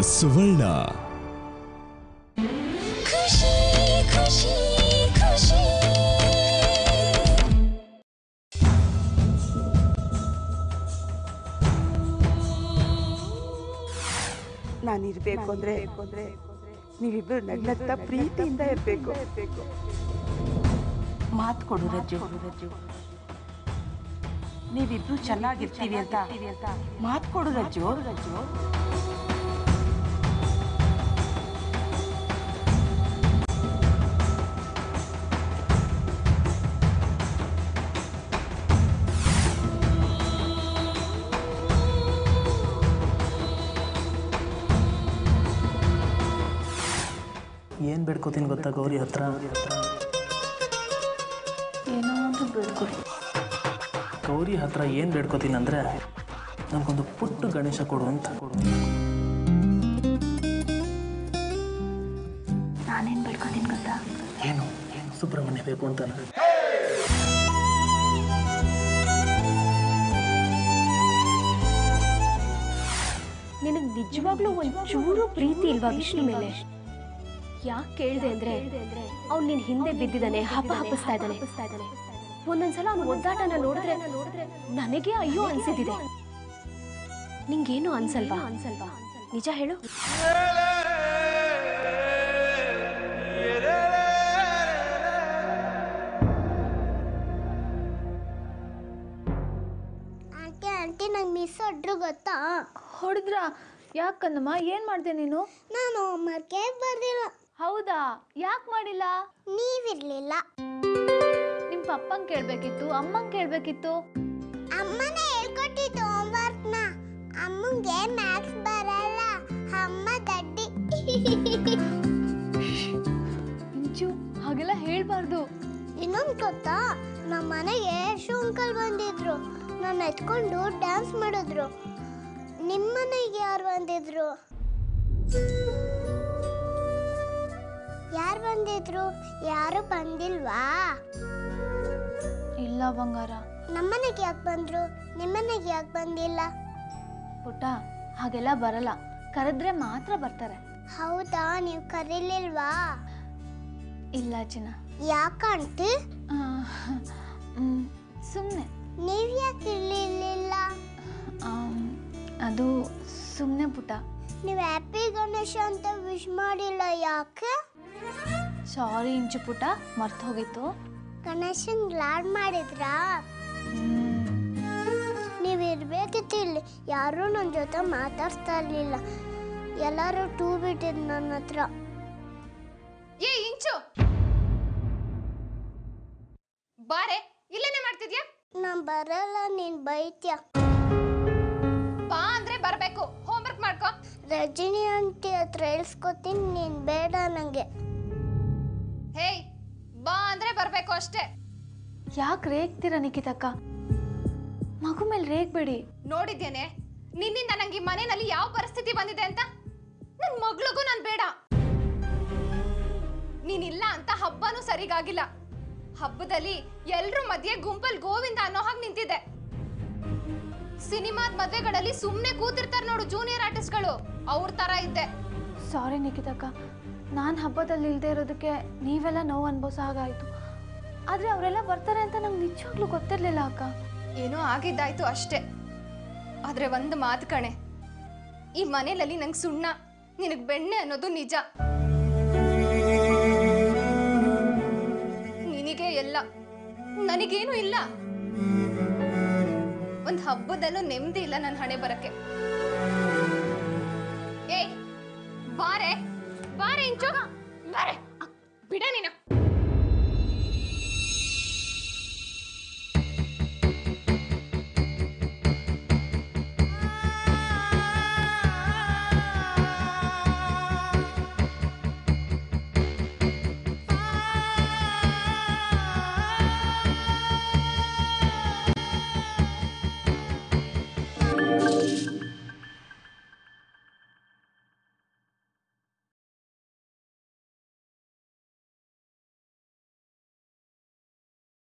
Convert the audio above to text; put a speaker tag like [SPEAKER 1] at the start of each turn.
[SPEAKER 1] ಸುವರ್ಣ
[SPEAKER 2] ಖುಷಿ ಖುಷಿ ಖುಷಿ
[SPEAKER 3] ನಾನಿರ್ಬೇಕು ಅಂದ್ರೆ ನೀವಿಬ್ರು ನಗ್ನಗ್ತಾ ಪ್ರೀತಿಯಿಂದ ಇರ್ಬೇಕು
[SPEAKER 4] ಮಾತು ಕೊಡು ರಜ್ಜು ರಜ್ಜು ನೀವಿಬ್ರು ಚೆನ್ನಾಗಿರ್ತೀವಿ ಅಂತ ಮಾತು ಕೊಡು ರಜ್ಜು ರಜ್ಜು
[SPEAKER 5] ಏನು ಬೇಡ್ಕೋತೀನಿ ಗೊತ್ತಾ ಗೌರಿ ಹತ್ರ
[SPEAKER 6] ಏನೋ ಒಂದು ಬಿಡ್ಕೊಡಿ
[SPEAKER 5] ಗೌರಿ ಹತ್ರ ಏನು ಬೇಡ್ಕೋತೀನಿ ಅಂದರೆ ನನಗೊಂದು ಪುಟ್ಟು ಗಣೇಶ ಕೊಡು ಅಂತ ಕೊಡು
[SPEAKER 6] ನಾನೇನು ಬಿಡ್ಕೊತೀನಿ ಗೊತ್ತಾ
[SPEAKER 5] ಏನು ಏನು ಸುಬ್ರಹ್ಮಣ್ಯ ಬೇಕು ಅಂತ
[SPEAKER 7] ನಿನಗೆ ನಿಜವಾಗ್ಲೂ ಒಂಚೂರು ಪ್ರೀತಿ ಇಲ್ವಾ ವಿಷ್ಣು ಮೇಲೆ ಯಾಕೆ ಕೇಳಿದೆ ಅಂದ್ರೆ ಅವ್ನು ನಿನ್ ಹಿಂದೆ ಬಿದ್ದಿದ್ದಾನೆ ಹಪ ಹಪ್ಪಿಸ್ತಾ ಇದ್ದಾನೆ ಒಂದೊಂದ್ಸಲ ಅವ್ನ ಒದ್ದಾಟನ ನೋಡಿದ್ರೆ ನನಗೆ ಅಯ್ಯೋ ಅನ್ಸಿದ್ದಿದೆ ನಿಂಗೇನು ಅನ್ಸಲ್ವಾ ಅನ್ಸಲ್ವಾ ನಿಜ ಹೇಳು
[SPEAKER 8] ಆಂಟಿ ಆಂಟಿ ನಂಗೆ ಮಿಸ್ ಹೊಡ್ರು ಗೊತ್ತಾ
[SPEAKER 6] ಹೊಡೆದ್ರ ಯಾಕನ್ನಮ್ಮ ಏನು ಮಾಡಿದೆ ನೀನು
[SPEAKER 8] ನಾನು ಹೋಮ್ವರ್ಕೇ ಬರ್ದಿಲ್ಲ
[SPEAKER 6] ಹೌದಾ ಯಾಕೆ ಮಾಡಿಲ್ಲ
[SPEAKER 8] ನೀವಿರ್ಲಿಲ್ಲ
[SPEAKER 6] ನಿಮ್ಮ ಪಪ್ಪಂಗೆ ಕೇಳಬೇಕಿತ್ತು ಅಮ್ಮಂಗೆ ಕೇಳಬೇಕಿತ್ತು
[SPEAKER 8] ಅಮ್ಮನೇ ಹೇಳ್ಕೊಟ್ಟಿದ್ದು ಹೋಮ್ವರ್ಕ್ನ ಅಮ್ಮಂಗೆ ಮ್ಯಾಥ್ಸ್ ಬರಲ್ಲ ಅಮ್ಮ ದಡ್ಡಿ
[SPEAKER 6] ಇಂಚು ಹಾಗೆಲ್ಲ ಹೇಳ್ಬಾರ್ದು
[SPEAKER 8] ಇನ್ನೊಂದು ಗೊತ್ತಾ ನಮ್ಮ ಮನೆಗೆ ಯಶು ಅಂಕಲ್ ಬಂದಿದ್ರು ನಾನು ಎತ್ಕೊಂಡು ಡ್ಯಾನ್ಸ್ ಮಾಡಿದ್ರು ನಿಮ್ಮ ಮನೆಗೆ ಯಾರು ಬಂದಿದ್ರು ಯಾರು ಬಂದಿದ್ರು ಯಾರು ಬಂದಿಲ್ವಾ
[SPEAKER 6] ಇಲ್ಲ ಬಂಗಾರ
[SPEAKER 8] ನಮ್ಮನೆಗೆ ಯಾಕೆ ಬಂದ್ರು ನಿಮ್ಮನೆಗೆ ಯಾಕೆ ಬಂದಿಲ್ಲ
[SPEAKER 6] ಪುಟ್ಟ ಹಾಗೆಲ್ಲ ಬರಲ್ಲ ಕರೆದ್ರೆ ಮಾತ್ರ ಬರ್ತಾರೆ
[SPEAKER 8] ಹೌದಾ ನೀವು ಕರೀಲಿಲ್ವಾ
[SPEAKER 6] ಇಲ್ಲ ಚಿನ್ನ
[SPEAKER 8] ಯಾಕಂತ
[SPEAKER 6] ಸುಮ್ಮನೆ
[SPEAKER 8] ನೀವು ಯಾಕೆ ಇರ್ಲಿಲ್ಲ
[SPEAKER 6] ಅದು ಸುಮ್ಮನೆ ಪುಟ್ಟ
[SPEAKER 8] ನೀವು ಹ್ಯಾಪಿ ಗಣೇಶ ಅಂತ ವಿಶ್ ಮಾಡಿಲ್ಲ ಯಾಕೆ
[SPEAKER 6] ಸಾರಿ ಇಂಚು ಪುಟ್ಟ ಮರ್ತು ಹೋಗಿತ್ತು
[SPEAKER 8] ಗಣೇಶನ್ ಗ್ಲಾಡ್ ಮಾಡಿದ್ರಾ ನೀವು ಇರ್ಬೇಕಿತ್ತು ಇಲ್ಲಿ ಯಾರೂ ನನ್ನ ಜೊತೆ ಮಾತಾಡ್ತಾ ಇರ್ಲಿಲ್ಲ ಎಲ್ಲರೂ ಟೂ ಬಿಟ್ಟಿದ್ರು ನನ್ನ ಹತ್ರ
[SPEAKER 9] ಏ ಇಂಚು ಬಾರೆ ಇಲ್ಲೇನೆ ಮಾಡ್ತಿದ್ಯಾ
[SPEAKER 8] ನಾನು ಬರಲ್ಲ ನೀನು ಬೈತ್ಯ
[SPEAKER 9] ಬಾ ಅಂದ್ರೆ ಬರ್ಬೇಕು ಹೋಮ್ವರ್ಕ್ ಮಾಡ್ಕೋ
[SPEAKER 8] ರಜನಿ ಆಂಟಿ ಹತ್ರ ಹೇಳ್ಸ್ಕೊತೀನಿ ನೀನು ಬೇಡ ನನಗೆ
[SPEAKER 9] ಹೇಯ್ ಬಾ ಅಂದ್ರೆ ಬರ್ಬೇಕು ಅಷ್ಟೇ
[SPEAKER 6] ಯಾಕೆ ರೇಗ್ತೀರ ನಿಖಿತಕ್ಕ ಮಗು ಮೇಲೆ ರೇಗ್ಬೇಡಿ
[SPEAKER 9] ನೋಡಿದ್ದೇನೆ ನಿನ್ನಿಂದ ನಂಗೆ ಈ ಮನೆಯಲ್ಲಿ ಯಾವ ಪರಿಸ್ಥಿತಿ ಬಂದಿದೆ ಅಂತ ನನ್ ಮಗಳಿಗೂ ನಾನು ಬೇಡ ನೀನಿಲ್ಲ ಅಂತ ಹಬ್ಬನೂ ಸರಿಗಾಗಿಲ್ಲ ಹಬ್ಬದಲ್ಲಿ ಎಲ್ರ ಮಧ್ಯೆ ಗುಂಪಲ್ ಗೋವಿಂದ ಅನ್ನೋ ಹಾಗೆ ನಿಂತಿದೆ ಸಿನಿಮಾದ ಮದ್ವೆಗಳಲ್ಲಿ ಸುಮ್ನೆ ಕೂತಿರ್ತಾರೆ ನೋಡು ಜೂನಿಯರ್ ಆರ್ಟಿಸ್ಟ್ಗಳು ಅವ್ರ ತರ ಇದ್ದೆ
[SPEAKER 6] ಸಾರಿ ನಿಖಿತಕ್ಕ ನಾನು ಹಬ್ಬದಲ್ಲಿ ಇಲ್ಲದೆ ಇರೋದಕ್ಕೆ ನೀವೆಲ್ಲ ನೋವು ಅನ್ಭವಿಸೋ ಹಾಗಾಯಿತು ಆದರೆ ಅವರೆಲ್ಲ ಬರ್ತಾರೆ ಅಂತ ನಂಗೆ ನಿಜವಾಗ್ಲೂ ಗೊತ್ತಿರಲಿಲ್ಲ ಅಕ್ಕ
[SPEAKER 9] ಏನೋ ಆಗಿದ್ದಾಯ್ತು ಅಷ್ಟೇ ಆದ್ರೆ ಒಂದು ಮಾತು ಕಣೆ ಈ ಮನೇಲಿ ನಂಗೆ ಸುಣ್ಣ ನಿನಗೆ ಬೆಣ್ಣೆ ಅನ್ನೋದು ನಿಜ ನಿನಗೆ ಎಲ್ಲ ನನಗೇನು ಇಲ್ಲ ಒಂದು ಹಬ್ಬದಲ್ಲೂ ನೆಮ್ಮದಿ ಇಲ್ಲ ನನ್ನ ಹಣೆ ಬರಕ್ಕೆ ಏಯ್ ಬಾರೆ ಬಾರೆ ಇಂಚು ಬಾರೆ ಬಿಡ ನೀನು